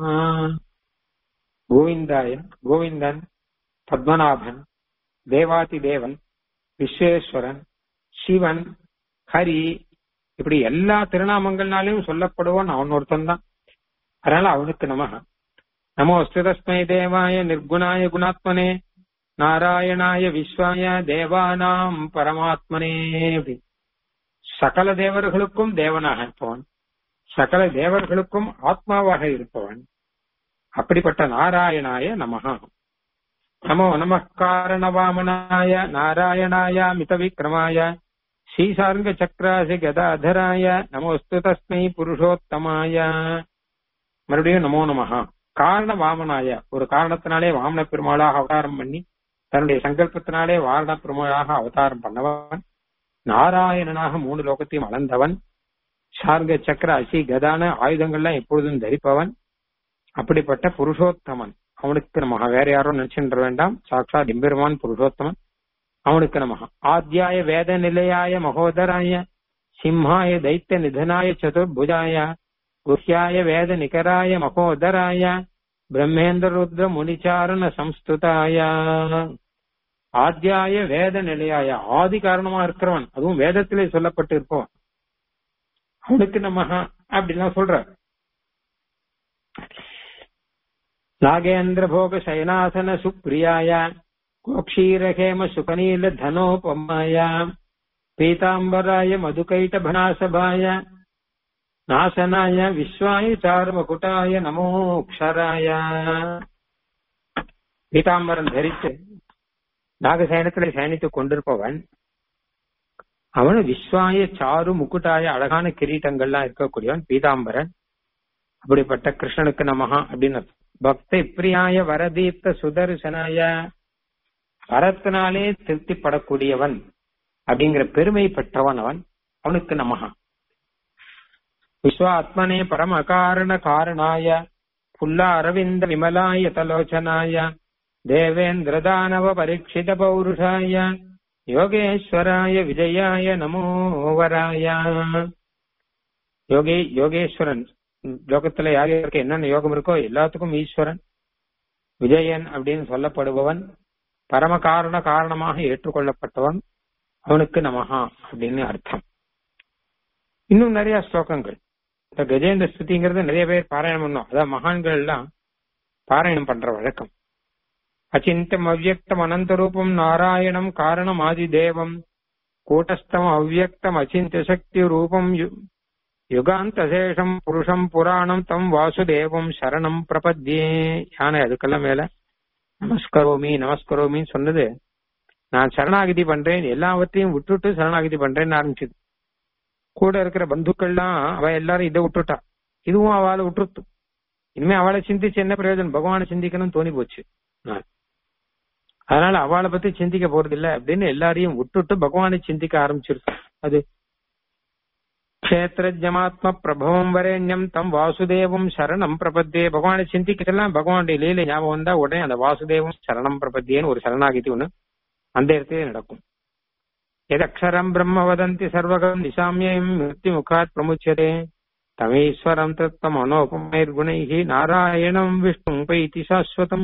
கோவிந்தாய கோவிந்தன் பத்மநாபன் தேவாதி தேவன் விஸ்வேஸ்வரன் சிவன் ஹரி இப்படி எல்லா திருநாமங்கள்னாலையும் சொல்லப்படுவான் அவன் ஒருத்தன் தான் அதனால அவனுக்கு நமக நமோஸ்து தஸ்மை தேவாய நிர்குணாய குணாத்மனே நாராயணாய விஸ்வாய தேவானாம் பரமாத்மனே அப்படி சகல தேவர்களுக்கும் தேவனாக இருப்பவன் சகல தேவர்களுக்கும் ஆத்மாவாக இருப்பவன் அப்படிப்பட்ட நாராயணாய நமகா நமோ நம காரணவாமனாய நாராயணாய மித விக்ரமாய ஸ்ரீசார்ங்க சக்கராசி கதாதராய நமோஸ்து தஸ்மை புருஷோத்தமாய மறுபடியும் நமோ நமஹா காரண வாமனாய ஒரு காரணத்தினாலே வாமன பெருமாளாக அவதாரம் பண்ணி தன்னுடைய சங்கல்பத்தினாலே வாரண பெருமாளாக அவதாரம் பண்ணவன் நாராயணனாக மூணு லோகத்தையும் அளந்தவன் சார்க சக்கர அசி கதான ஆயுதங்கள்லாம் எப்பொழுதும் தரிப்பவன் அப்படிப்பட்ட புருஷோத்தமன் அவனுக்கு நமக வேற யாரும் நினைச்சுன்ற வேண்டாம் சாட்சாத் எம்பெருமான் புருஷோத்தமன் அவனுக்கு நமக ஆத்தியாய வேத நிலையாய மகோதராய சிம்ஹாய தைத்திய நிதனாய சதுர்புஜாய குஹ்யாய வேத நிகராய மகோதராய பிரம்மேந்திர ருத்ர முனிச்சாரண சம்ஸ்துதாய ஆத்தியாய வேத நிலையாய ஆதி காரணமா இருக்கிறவன் அதுவும் வேதத்திலே சொல்லப்பட்டு இருப்பவன் அவனுக்கு நமஹ அப்படின்லாம் சொல்ற நாகேந்திர போக சயனாசன சுப்ரியாய கோக்ஷீரஹேம சுகநீல தனோபமாய பீதாம்பராய மதுகைட்டபனாசபாய நாசனாய விஸ்வாய சாருமகுட்டாய நமோக்ஷராய பீதாம்பரம் தரித்து நாகசேனத்துல சேனித்துக் கொண்டிருப்பவன் அவனு விஸ்வாய சாரு முக்குட்டாய அழகான கிரீட்டங்கள்லாம் இருக்கக்கூடியவன் பீதாம்பரன் அப்படிப்பட்ட கிருஷ்ணனுக்கு நமஹா அப்படின்னு அர்த்தம். பக்தி பிரியாய வரதீப்த சுதர்சனாய வரத்தினாலே திருப்திப்படக்கூடியவன் அப்படிங்கிற பெருமை பெற்றவன் அவன் அவனுக்கு நமஹா விஸ்வாத்மனே பரம காரண காரணாய புல்லா அரவிந்த விமலாய தலோச்சனாய தேவேந்திரதானவ பரீட்சித பௌருஷாய யோகேஸ்வராய விஜயாய நமோவராய யோகே யோகேஸ்வரன் லோகத்துல யார் யாருக்கு என்னென்ன யோகம் இருக்கோ எல்லாத்துக்கும் ஈஸ்வரன் விஜயன் அப்படின்னு சொல்லப்படுபவன் பரம காரண காரணமாக ஏற்றுக்கொள்ளப்பட்டவன் அவனுக்கு நமஹா அப்படின்னு அர்த்தம் இன்னும் நிறைய ஸ்லோகங்கள் இந்த கஜேந்திர ஸ்துதிங்கிறது நிறைய பேர் பாராயணம் பண்ணோம் அதான் மகான்கள் எல்லாம் பாராயணம் பண்ற வழக்கம் அச்சிந்தம் அவ்யக்தம் அனந்த ரூபம் நாராயணம் காரணம் ஆதி தேவம் கூட்டஸ்தம் அவ்யக்தம் அச்சிந்த சக்தி ரூபம் யு- யுகாந்தசேஷம் புருஷம் புராணம் தம் வாசுதேவம் சரணம் பிரபத்யே யானை அதுக்கெல்லாம் மேல நமஸ்கரோமி நமஸ்கரோமின்னு சொன்னது நான் சரணாகதி பண்றேன் எல்லாவற்றையும் விட்டுட்டு சரணாகதி பண்றேன்னு ஆரம்பிச்சது கூட இருக்கிற பந்துக்கள்லாம் அவ எல்லாரும் இதை விட்டுட்டா இதுவும் அவளை விட்டுருத்து இனிமே அவளை சிந்திச்சு என்ன பிரயோஜனம் பகவானை சிந்திக்கணும்னு தோணி போச்சு நான். அதனால அவளை பத்தி சிந்திக்க போறது இல்ல அப்படின்னு எல்லாரையும் விட்டுட்டு பகவானை சிந்திக்க ஆரம்பிச்சிருக்கு அது க்ஷேத்திரஜமாத்ம பிரபவம் வரேண்யம் தம் வாசுதேவம் சரணம் பிரபத்தியே பகவானை சிந்திக்கலாம் பகவானுடைய லீலை ஞாபகம் வந்தா உடனே அந்த வாசுதேவம் சரணம் பிரபத்தியேன்னு ஒரு சரணாகிதி ஒண்ணு அந்த இடத்திலே நடக்கும் எதக்ஷரம் பிரம்ம வதந்தி சர்வகம் நிசாமியம் மிருத்தி முகாத் பிரமுச்சதே தமீஸ்வரம் தத்தம் மனோபமைர்குணைகி நாராயணம் விஷ்ணு பைத்தி சாஸ்வதம்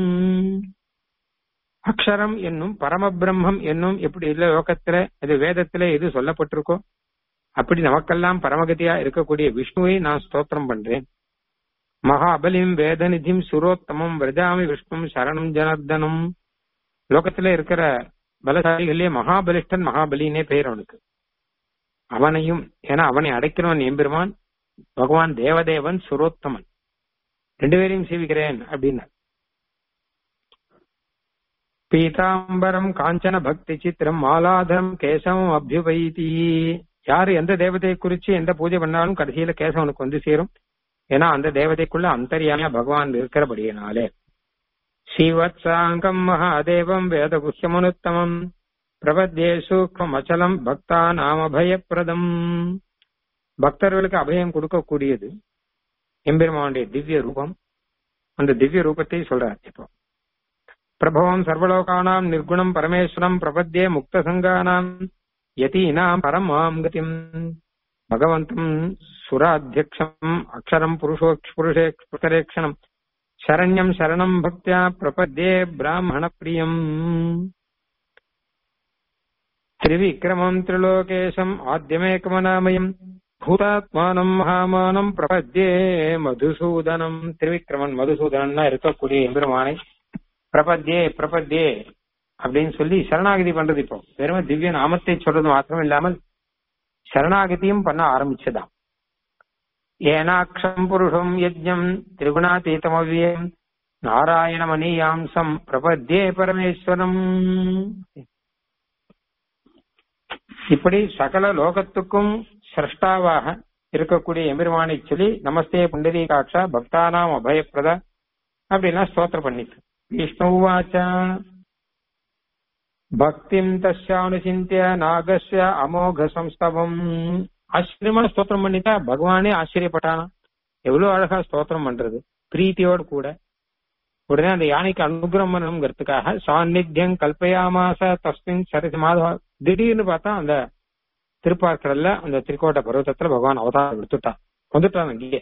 அக்ஷரம் என்னும் பரமபிரம்மம் என்னும் எப்படி இல்ல லோகத்துல அது வேதத்துல எது சொல்லப்பட்டிருக்கோ அப்படி நமக்கெல்லாம் பரமகதியா இருக்கக்கூடிய விஷ்ணுவை நான் ஸ்தோத்திரம் பண்றேன் மகாபலிம் வேதநிதிம் சுரோத்தமம் விரஜாமி விஷ்ணும் சரணம் ஜனார்தனம் லோகத்துல இருக்கிற பலசாலிகளே மகாபலிஷ்டன் மகாபலினே பெயர் அவனுக்கு அவனையும் ஏன்னா அவனை அடைக்கிறவன் எம்பெருமான் பகவான் தேவதேவன் சுரோத்தமன் ரெண்டு பேரையும் சேவிக்கிறேன் அப்படின்னா பீதாம்பரம் காஞ்சன பக்தி சித்திரம் மாலாதரம் கேசவம் அபியுபைதி யாரு எந்த தேவதையை குறிச்சு எந்த பூஜை பண்ணாலும் கடைசியில கேசவனுக்கு வந்து சேரும் ஏன்னா அந்த தேவதைக்குள்ள அந்தரியாமையா பகவான் இருக்கிறபடியினாலே ஸ்ரீவத்சாங்கம் மகாதேவம் வேத குஹ்யமனுத்தமம் பிரபத்யே சூக்மம் அச்சலம் பக்தா நாம பயப்பிரதம் பக்தர்களுக்கு அபயம் கொடுக்கக்கூடியது எம்பெருமானுடைய திவ்ய ரூபம் அந்த திவ்ய ரூபத்தை சொல்றார் இப்போ பிரபவம் சர்வலோகானாம் நிர்குணம் பரமேஸ்வரம் பிரபத்யே முக்த சங்கானாம் யதீனாம் பரமாம் கதிம் பகவந்தம் சுராத்தியக்ஷம் அக்ஷரம் புருஷோ புருஷே புத்தரேக்ஷணம் சரண்யம் சரணம் பக்தியா பிரபத்யே பிராமண பிரியம் திரிவிக்ரமம் திரிலோகேசம் ஆத்தியமேகமனாமயம் பூதாத்மானம் மகாமானம் பிரபத்யே மதுசூதனம் திரிவிக்ரமன் மதுசூதனன்னா இருக்கக்கூடிய எம்பெருமானை பிரபத்யே பிரபத்யே அப்படின்னு சொல்லி சரணாகதி பண்றது இப்போ வெறும் திவ்ய நாமத்தை சொல்றது மாத்திரம் இல்லாமல் சரணாகதியும் பண்ண ஆரம்பிச்சதாம் ஏனாட்சம் புருஷம் யஜ்ஞம் திரிகுணாதீதமவ்யம் நாராயணமணியாம்சம் பிரபத்யே பரமேஸ்வரம் இப்படி சகல லோகத்துக்கும் சிரஷ்டாவாக இருக்கக்கூடிய எம்பெருமானை சொல்லி நமஸ்தே புண்டரீகாட்சா பக்தானாம் அபயப்பிரத அப்படின்னா ஸ்தோத்திரம் பண்ணிட்டு விஷ்ணுவாச்ச பக்திம் தஸ்யானுசிந்திய நாகஸ்ய அமோக சம்ஸ்தவம் ஆச்சரியமான ஸ்தோத்திரம் பண்ணிட்டா பகவானே ஆச்சரியப்பட்டானா எவ்வளவு அழகா ஸ்தோத்திரம் பண்றது பிரீத்தியோடு கூட உடனே அந்த யானைக்கு அனுகிரகம் பண்ணணுங்கிறதுக்காக சாநித்தியம் கல்பயாமாச தஸ்மின் சரிச மாதவ திடீர்னு பார்த்தா அந்த திருப்பார்க்கடல்ல அந்த திருக்கோட்டை பர்வத்தத்துல பகவான் அவதாரம் எடுத்துட்டான் வந்துட்டான் அங்கேயே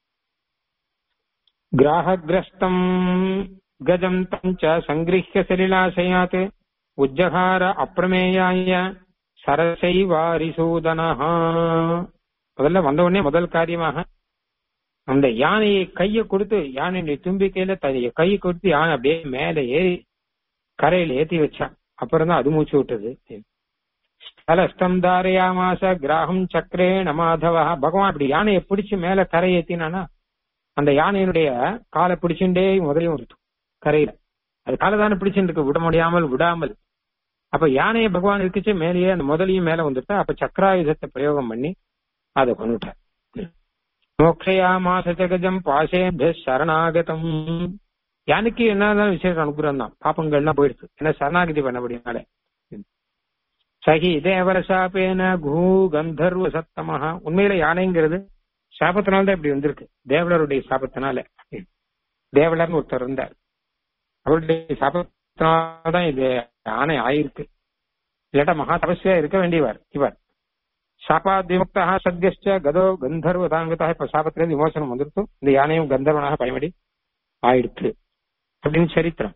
கிராஹகிரஸ்தம் கஜம் தஞ்ச சங்கிருஹ்ய சலிலாசயாத் உஜ்ஜகார அப்பிரமேயாய சரசை வாரிசூதனஹா முதல்ல வந்த உடனே முதல் காரியமாக அந்த யானையை கையை கொடுத்து யானையுடைய தும்பிக்கையில தன்னுடைய கையை கொடுத்து யானை அப்படியே மேல ஏறி கரையில ஏத்தி வச்சான் அப்புறம் தான் அது மூச்சு விட்டது ஸ்தலஸ்தம் தாரையாமாச கிராகம் சக்கரே நமாதவா பகவான் அப்படி யானையை பிடிச்சு மேல கரை ஏத்தினானா அந்த யானையினுடைய காலை பிடிச்சுட்டே முதலையும் வருது கரையில அது காலை தானே பிடிச்சுட்டு இருக்கு விட முடியாமல் விடாமல் அப்ப யானையை பகவான் இருக்குச்சு மேலேயே அந்த முதலையும் மேல வந்துட்டா அப்ப சக்கராயுதத்தை பிரயோகம் பண்ணி அதை கொண்டுட்டார் மோக்ஷயாமாச ஜகஜம் பாசேபிய சரணாகதம் யானைக்கு என்ன விசேஷ அனுகிரகம் தான் பாப்பங்கள்லாம் போயிடுச்சு ஏன்னா சரணாகதி பண்ணபடினால சகி தேவர சாப்பேன கூ கந்தர்வ சத்தமஹா உண்மையில யானைங்கிறது சாபத்தினால தான் இப்படி வந்திருக்கு தேவலருடைய சாபத்தினால தேவலர்னு ஒருத்தர் இருந்தார் அவருடைய சாபத்தினால்தான் இது யானை ஆயிருக்கு இல்லாட்டா மகா தபஸ்வியா இருக்க வேண்டியவர் இவர் சாபாத் விமுக்தா சத்யஸ்ட கதோ கந்தர்வ தாங்கதா இப்ப சாபத்திலிருந்து விமோசனம் வந்துருக்கும் இந்த யானையும் கந்தர்வனாக பயமடி ஆயிடுத்து அப்படின்னு சரித்திரம்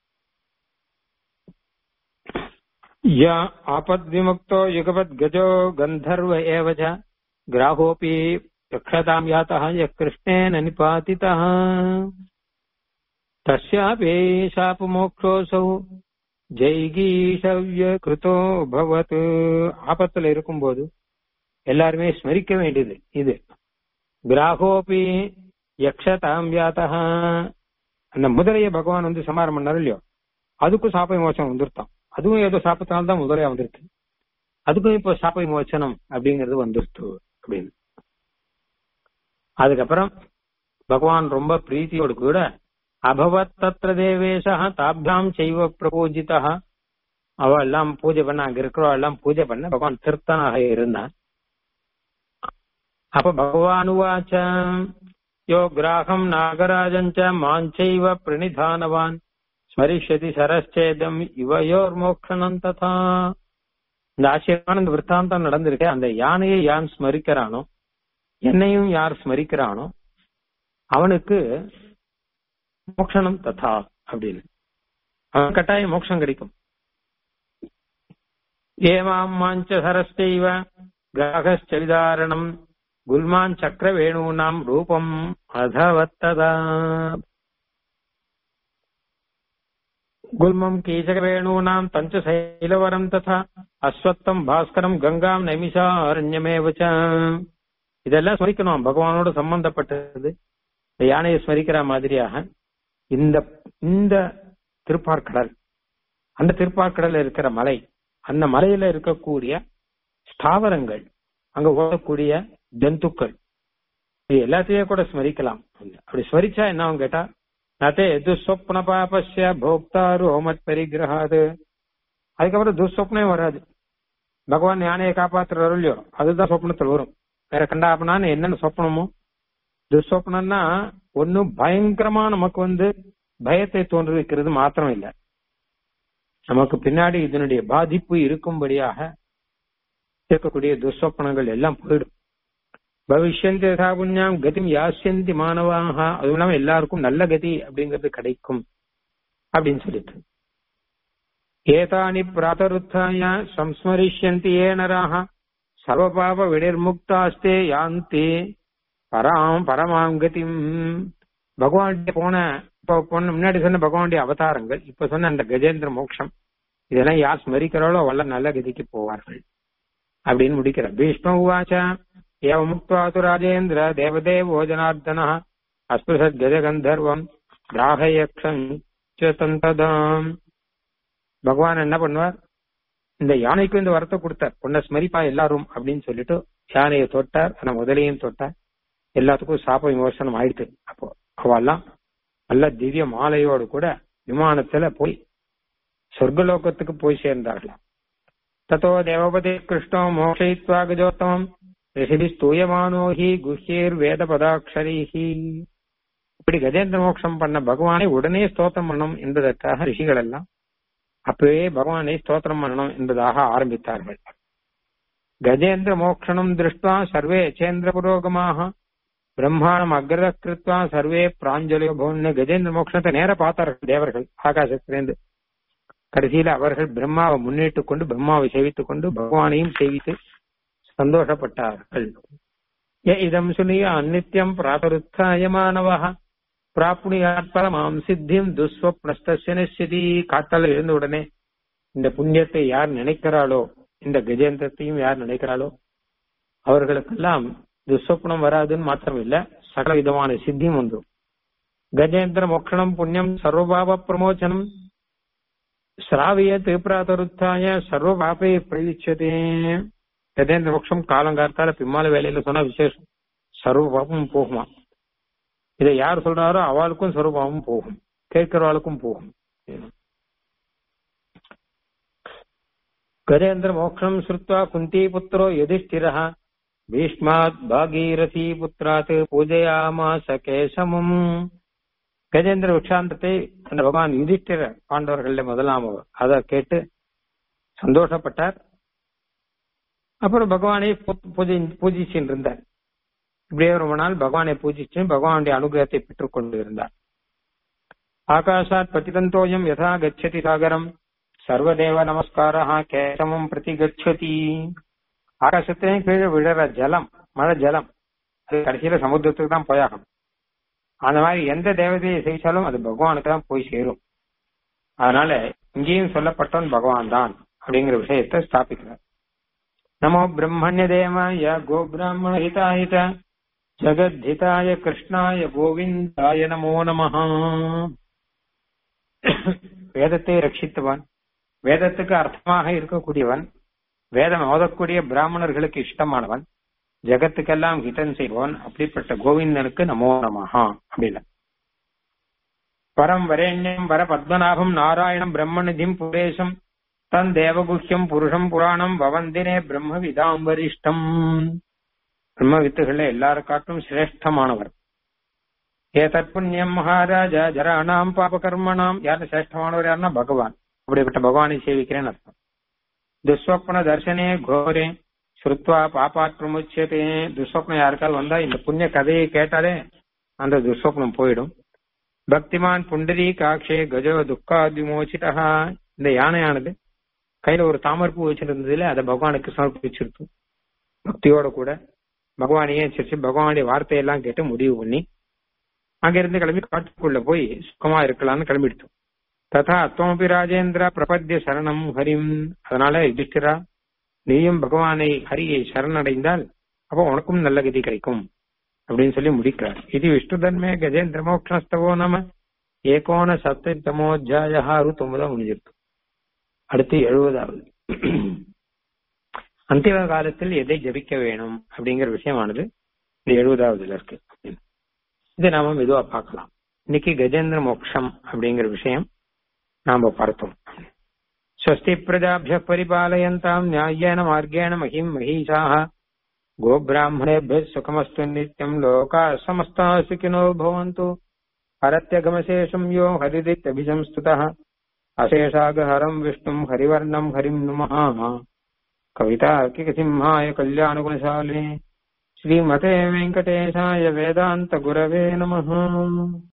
யா ஆபத் விமுக்தோ யுகபத் கஜோ கந்தர்வ ஏவச்ச கிராகோபி ரக்ஷதாம் யாத்தः यः कृष्णेन निपातितः तस्यापि शापमोक्षोऽसौ ஜெய்கீஷவ்ய கிருதோ பவத் ஆபத்துல இருக்கும்போது எல்லாருமே ஸ்மரிக்க வேண்டியது இது கிராகோபி யக்ஷதாம் வியாத்தா அந்த முதலைய பகவான் வந்து சமாரம் பண்ணாரு இல்லையோ அதுக்கும் சாப்ப விமோசனம் வந்துருத்தான் அதுவும் ஏதோ சாப்பத்தினால தான் முதலையா வந்திருக்கு அதுக்கும் இப்போ சாப்ப விமோசனம் அப்படிங்கிறது வந்துருத்து அப்படின்னு அதுக்கப்புறம் பகவான் ரொம்ப பிரீத்தியோடு கூட அபவத் தத்ர தேவேசா தாபியாம் செய்வ பிரபூஜிதா அவ எல்லாம் பூஜை பண்ண அங்க இருக்கிறவ எல்லாம் பூஜை பண்ண பகவான் திருத்தனாக இருந்தான் அப்ப பகவானுவாச்ச யோ கிராகம் நாகராஜஞ்ச மாஞ்சைவ பிரணிதானவான் ஸ்மரிஷதி சரச்சேதம் இவையோர் மோக்ஷணம் ததா இந்த ஆச்சரியமான இந்த விற்த்தாந்தம் நடந்திருக்கு அந்த யானையை யான் ஸ்மரிக்கிறானோ என்னையும் யார் ஸ்மரிக்கிறானோ அவனுக்கு மோக்ஷணம் ததா அப்படின்னு அவன் கட்டாயம் மோட்சம் கிடைக்கும் ஏமாம் மாஞ்ச சரஸ்டைவ கிராகஸ்ச விதாரணம் குல்மான் சக்கர வேணூனாம் ரூபம் அதவத்ததா குல்மம் கீச்சக வேணூனாம் தஞ்ச சைலவரம் ததா அஸ்வத்தம் பாஸ்கரம் கங்காம் நைமிஷாரண்யமேவச்ச இதெல்லாம் ஸ்மரிக்கணும் பகவானோட சம்பந்தப்பட்டது இந்த யானையை ஸ்மரிக்கிற மாதிரியாக இந்த இந்த திருப்பார்கடல் அந்த திருப்பார்கடல் இருக்கிற மலை அந்த மலையில இருக்கக்கூடிய ஸ்தாவரங்கள் அங்க ஓடக்கூடிய ஜந்துக்கள் இது எல்லாத்தையும் கூட ஸ்மரிக்கலாம் அப்படி ஸ்மரிச்சா என்ன ஆகும் கேட்டா நத்தே துஸ்வப்ன பாபஸ்ய போக்தாரு ஹோமத் பரிகிரகாது அதுக்கப்புறம் துஸ்வப்னே வராது பகவான் யானையை காப்பாத்துறாரு இல்லையோ அதுதான் சொப்னத்தில் வரும் வேற கண்டாப்பனான்னு என்னென்ன சொப்னமோ துஸ்வப்னம்னா ஒன்னும் பயங்கரமா நமக்கு வந்து பயத்தை தோன்றுவிக்கிறது மாத்திரம் இல்ல நமக்கு பின்னாடி இதனுடைய பாதிப்பு இருக்கும்படியாக இருக்கக்கூடிய துஸ்வப்னங்கள் எல்லாம் போயிடும் பவிஷ்யந்தி யதா புண்ணியம் கதிம் யாசியந்தி மாணவாக அதுவும் இல்லாம எல்லாருக்கும் நல்ல கதி அப்படிங்கிறது கிடைக்கும் அப்படின்னு சொல்லிட்டு ஏதானி பிராத்தருத்தாய சம்ஸ்மரிஷ்யந்தி ஏ நராக சர்வபாப வினிர்முக்தாஸ்தே யாந்தி பராம் பரமாம் கதிம் பகவானுடைய போன இப்ப போன முன்னாடி சொன்ன பகவானுடைய அவதாரங்கள் இப்ப சொன்ன அந்த கஜேந்திர மோட்சம் இதெல்லாம் யார் ஸ்மரிக்கிறாளோ வல்ல நல்ல கதிக்கு போவார்கள் அப்படின்னு முடிக்கிற பீஷ்ம உவாச்ச ஏவ முக்து ராஜேந்திர தேவதேவோ ஜனார்தன அஸ்பிருஷத் கஜகந்தர்வம் கிராகயக்ஷம் தந்ததாம் பகவான் என்ன பண்ணுவார் இந்த யானைக்கு இந்த வரத்தை கொடுத்தார் பொண்ணை ஸ்மரிப்பா எல்லாரும் அப்படின்னு சொல்லிட்டு யானையை தொட்டார் அந்த முதலையும் தொட்டார் எல்லாத்துக்கும் சாப்ப விமோசனம் ஆயிடுச்சு அப்போ அவெல்லாம் நல்ல திவ்ய மாலையோடு கூட விமானத்துல போய் சொர்க்கலோகத்துக்கு போய் சேர்ந்தார்களாம் தத்தோ தேவபதி கிருஷ்ணோ மோஷயித்வா கஜோத்தமம் ரிஷிபி ஸ்தூயமானோ ஹி குஹ்யேர் வேத பதாட்சரீஹி இப்படி கஜேந்திர மோட்சம் பண்ண பகவானை உடனே ஸ்தோத்திரம் பண்ணணும் என்பதற்காக ரிஷிகள் எல்லாம் அப்பவே பகவானை ஸ்தோத்திரம் பண்ணணும் என்பதாக ஆரம்பித்தார்கள் கஜேந்திர மோக்ஷணம் திருஷ்டுவா சர்வே சேந்திர புரோகமாக பிரம்மாணம் அக்ரத கிருத்வா சர்வே பிராஞ்சலியோ பவன் கஜேந்திர மோட்சத்தை நேர பார்த்தார்கள் தேவர்கள் ஆகாசத்திலிருந்து கடைசியில அவர்கள் பிரம்மாவை முன்னிட்டு கொண்டு பிரம்மாவை சேவித்துக் கொண்டு பகவானையும் சேவித்து சந்தோஷப்பட்டார்கள் ஏ இதம் சுனிய அந்நித்யம் பிராத்தருத்தாயமானவா பிராப்னுயாத் பரமாம் சித்திம் துஸ்வப்னஸ்தஸ்ய நிச்சதி காத்தால எழுந்த உடனே இந்த புண்ணியத்தை யார் நினைக்கிறாளோ இந்த கஜேந்திரத்தையும் யார் நினைக்கிறாளோ அவர்களுக்கெல்லாம் துஸ்வப்னம் வராதுன்னு மாத்திரம் இல்ல சகல விதமான சித்தியும் வந்துடும் கஜேந்திர மோக்ஷணம் புண்ணியம் சர்வபாவ பிரமோச்சனம் ஸ்ராவியத் பிராத்தருத்தாய சர்வ பாபே பிரயுச்சதே கஜேந்திர மோட்சம் காலங்காலத்தால பிம்மால வேலையில சொன்னா விசேஷம் சர்வ பாபமும் போகுமா இதை யார் சொல்றாரோ அவளுக்கும் சர்வ பாவமும் போகும் கேட்கிறவாளுக்கும் போகும் கஜேந்திர மோக்ஷம் ஸ்ருத்வா குந்தி புத்திரோ யுதிஷ்டிரः பீஷ்மாத் பாகீரதி புத்திராத் பூஜையாமாச கேசமும் கஜேந்திர விக்ஷாந்தத்தை அந்த பகவான் யுதிஷ்டிர பாண்டவர்கள முதலாம் அவர் அதை கேட்டு சந்தோஷப்பட்டார் அப்புறம் பகவானை பூ- பூஜை பூஜிச்சுட்டு இருந்தார் இப்படியே ரொம்ப நாள் பகவானை பூஜிச்சு பகவானுடைய அனுகிரகத்தை பெற்றுக் கொண்டு இருந்தார் ஆகாஷாத் பதிதந்தோயம் யதா கச்சதி சாகரம் சர்வதேவ நமஸ்காரா கேசமம் பிரதி கச்சதி ஆகாசத்திலையும் கீழே விழுற ஜலம் மழை ஜலம் அது கடைசியில சமுத்திரத்துக்கு தான் போயாகும் அந்த மாதிரி எந்த தேவதையை செய்தாலும் அது பகவானுக்கு தான் போய் சேரும் அதனால இங்கேயும் சொல்லப்பட்டவன் பகவான் தான் அப்படிங்கிற விஷயத்தை ஸ்தாபிக்கிறார் நமோ பிரம்மண்ய தேவாய கோ பிராமண ஹிதாய ச, ஜகத்ஹிதாய கிருஷ்ணாய கோவிந்தாய நமோ நமஹ வேதத்தை ரட்சித்தவன் வேதத்துக்கு அர்த்தமாக இருக்கக்கூடியவன் வேதம் ஓதக்கூடிய பிராமணர்களுக்கு இஷ்டமானவன் ஜெகத்துக்கெல்லாம் ஹிதன் செய்பவன் அப்படிப்பட்ட கோவிந்தனுக்கு நமோ நமஹா அப்படின்னா பரம் வரேண்யம் வர பத்மநாபம் நாராயணம் பிரம்மநிதிம் புரேசம் தன் தேவகுஹ்யம் புருஷம் புராணம் பவந்தினே பிரம்ம விதாம் வரிஷ்டம் பிரம்ம வித்துகள்ல எல்லாருக்காட்டும் சிரேஷ்டமானவர் ஏதத் புண்ணியம் மகாராஜா ஜராணாம் பாபகர்மணாம் யாரு சிரேஷ்டமானவர் யாருன்னா பகவான் அப்படிப்பட்ட பகவானை சேவிக்கிறேன்னு அர்த்தம் துஸ்வப்ன தர்சனே கோரே ஸ்ருத்வா பாப்பாத் பிரமுச்சியதே துஸ்வப்னம் யாருக்கால் வந்தா இந்த புண்ணிய கதையை கேட்டாலே அந்த துஸ்வப்னம் போயிடும் பக்திமான் புண்டரி காட்சே கஜோ துக்காதிமோச்சிதா இந்த யானையானது கையில ஒரு தாமரப்பூ வச்சிருந்ததுல அதை பகவானுக்கு சமர்ப்பிச்சிருத்து பக்தியோட கூட பகவானையே சிரிச்சு பகவானுடைய வார்த்தையெல்லாம் கேட்டு முடிவு பண்ணி அங்கிருந்து கிளம்பி காட்டுக்குள்ள போய் சுகமா இருக்கலாம்னு கிளம்பிடுத்து ததா அத்வமபி ராஜேந்திர பிரபத்திய சரணம் ஹரிம் அதனால யுதிஷ்டிரா நீயும் பகவானை ஹரியை சரணடைந்தால் அப்போ உனக்கும் நல்ல கதி கிடைக்கும் அப்படின்னு சொல்லி முடிக்கிறார் இது விஷ்ணு தன்மே கஜேந்திர மோக்ஷஸ்தவோ நம ஏகோன சப்தமோஜாயா அறுபத்தொன்பதா முடிஞ்சிருக்கு அடுத்து எழுபதாவது அந்திம காலத்தில் எதை ஜபிக்க வேணும் அப்படிங்கிற விஷயமானது இந்த எழுபதாவதுல இருக்கு இதை நாம மெதுவா பார்க்கலாம் இன்னைக்கு கஜேந்திர மோக்ஷம் அப்படிங்கிற விஷயம் நாம பார்த்தோம் ஸ்வஸ்தி பிரஜாபிய பரிபாலயந்தாம் நியாயேன மார்கேண மகிம் மகிஷாः गोब्राह्मणेभ्यः सुखमस्तु नित्यम् लोकाः समस्ताः सुखिनो भवन्तु हरत्यगमशेषम् यो हरिदित्यभिसंस्तुतः अशेषागहरम् विष्णुम् हरिवर्णम् हरिम् नुमः कवितार्किकसिंहाय कल्याणगुणशालिने श्रीमते वेङ्कटेशाय वेदान्तगुरवे नमः